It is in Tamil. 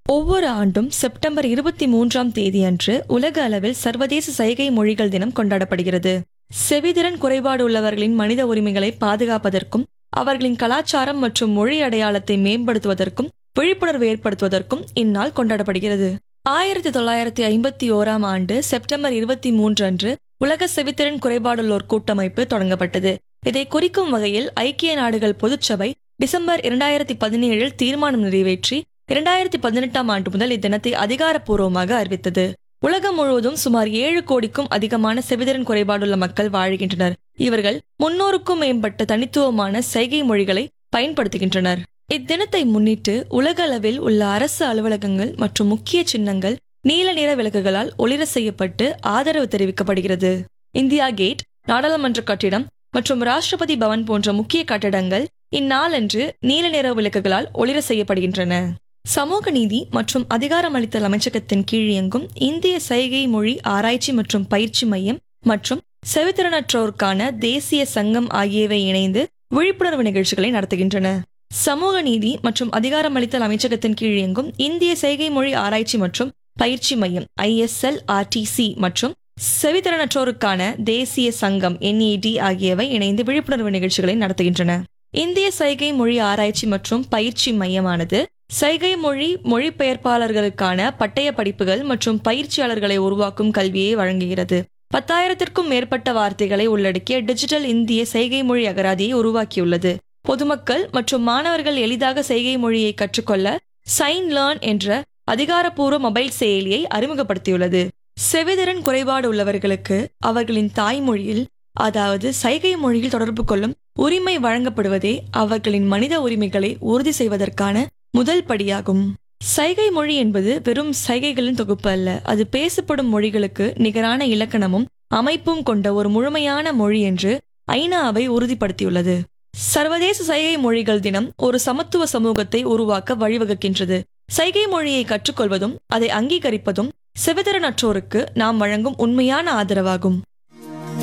ஒவ்வொரு ஆண்டும் செப்டம்பர் இருபத்தி மூன்றாம் தேதி அன்று உலக அளவில் சர்வதேச சைகை மொழிகள் தினம் கொண்டாடப்படுகிறது செவிதிறன் குறைபாடு உள்ளவர்களின் மனித உரிமைகளை பாதுகாப்பதற்கும் அவர்களின் கலாச்சாரம் மற்றும் மொழி அடையாளத்தை மேம்படுத்துவதற்கும் விழிப்புணர்வு ஏற்படுத்துவதற்கும் இந்நாள் கொண்டாடப்படுகிறது ஆயிரத்தி தொள்ளாயிரத்தி ஐம்பத்தி ஓராம் ஆண்டு செப்டம்பர் இருபத்தி மூன்று அன்று உலக செவித்திறன் குறைபாடுள்ளோர் கூட்டமைப்பு தொடங்கப்பட்டது இதை குறிக்கும் வகையில் ஐக்கிய நாடுகள் பொதுச்சபை டிசம்பர் இரண்டாயிரத்தி பதினேழில் தீர்மானம் நிறைவேற்றி இரண்டாயிரத்தி பதினெட்டாம் ஆண்டு முதல் இத்தினத்தை அதிகாரப்பூர்வமாக அறிவித்தது உலகம் முழுவதும் சுமார் ஏழு கோடிக்கும் அதிகமான செவிதிறன் குறைபாடுள்ள மக்கள் வாழ்கின்றனர் இவர்கள் முன்னூறுக்கும் மேம்பட்ட தனித்துவமான சைகை மொழிகளை பயன்படுத்துகின்றனர் இத்தினத்தை முன்னிட்டு உலக அளவில் உள்ள அரசு அலுவலகங்கள் மற்றும் முக்கிய சின்னங்கள் நீல நிற விளக்குகளால் ஒளிர செய்யப்பட்டு ஆதரவு தெரிவிக்கப்படுகிறது இந்தியா கேட் நாடாளுமன்ற கட்டிடம் மற்றும் ராஷ்டிரபதி பவன் போன்ற முக்கிய கட்டடங்கள் இந்நாளன்று நீல நிற விளக்குகளால் ஒளிர செய்யப்படுகின்றன சமூக நீதி மற்றும் அதிகாரமளித்தல் அமைச்சகத்தின் கீழ் இயங்கும் இந்திய சைகை மொழி ஆராய்ச்சி மற்றும் பயிற்சி மையம் மற்றும் செவித்திறனற்றோருக்கான தேசிய சங்கம் ஆகியவை இணைந்து விழிப்புணர்வு நிகழ்ச்சிகளை நடத்துகின்றன சமூக நீதி மற்றும் அதிகாரமளித்தல் அமைச்சகத்தின் கீழ் இயங்கும் இந்திய செய்கை மொழி ஆராய்ச்சி மற்றும் பயிற்சி மையம் ஐஎஸ்எல் ஆர்டிசி மற்றும் செவித்திறனற்றோருக்கான தேசிய சங்கம் என்ஏடி ஆகியவை இணைந்து விழிப்புணர்வு நிகழ்ச்சிகளை நடத்துகின்றன இந்திய சைகை மொழி ஆராய்ச்சி மற்றும் பயிற்சி மையமானது சைகை மொழி மொழிபெயர்ப்பாளர்களுக்கான பட்டய படிப்புகள் மற்றும் பயிற்சியாளர்களை உருவாக்கும் கல்வியை வழங்குகிறது பத்தாயிரத்திற்கும் மேற்பட்ட வார்த்தைகளை உள்ளடக்கிய டிஜிட்டல் இந்திய செய்கை மொழி அகராதியை உருவாக்கியுள்ளது பொதுமக்கள் மற்றும் மாணவர்கள் எளிதாக செய்கை மொழியை கற்றுக்கொள்ள சைன் லேர்ன் என்ற அதிகாரப்பூர்வ மொபைல் செயலியை அறிமுகப்படுத்தியுள்ளது செவிதிறன் குறைபாடு உள்ளவர்களுக்கு அவர்களின் தாய்மொழியில் அதாவது சைகை மொழியில் தொடர்பு கொள்ளும் உரிமை வழங்கப்படுவதே அவர்களின் மனித உரிமைகளை உறுதி செய்வதற்கான முதல் படியாகும் சைகை மொழி என்பது வெறும் சைகைகளின் தொகுப்பு அல்ல அது பேசப்படும் மொழிகளுக்கு நிகரான இலக்கணமும் அமைப்பும் கொண்ட ஒரு முழுமையான மொழி என்று ஐநா அவை உறுதிப்படுத்தியுள்ளது சர்வதேச சைகை மொழிகள் தினம் ஒரு சமத்துவ சமூகத்தை உருவாக்க வழிவகுக்கின்றது சைகை மொழியை கற்றுக்கொள்வதும் அதை அங்கீகரிப்பதும் செவிதிறனற்றோருக்கு நாம் வழங்கும் உண்மையான ஆதரவாகும்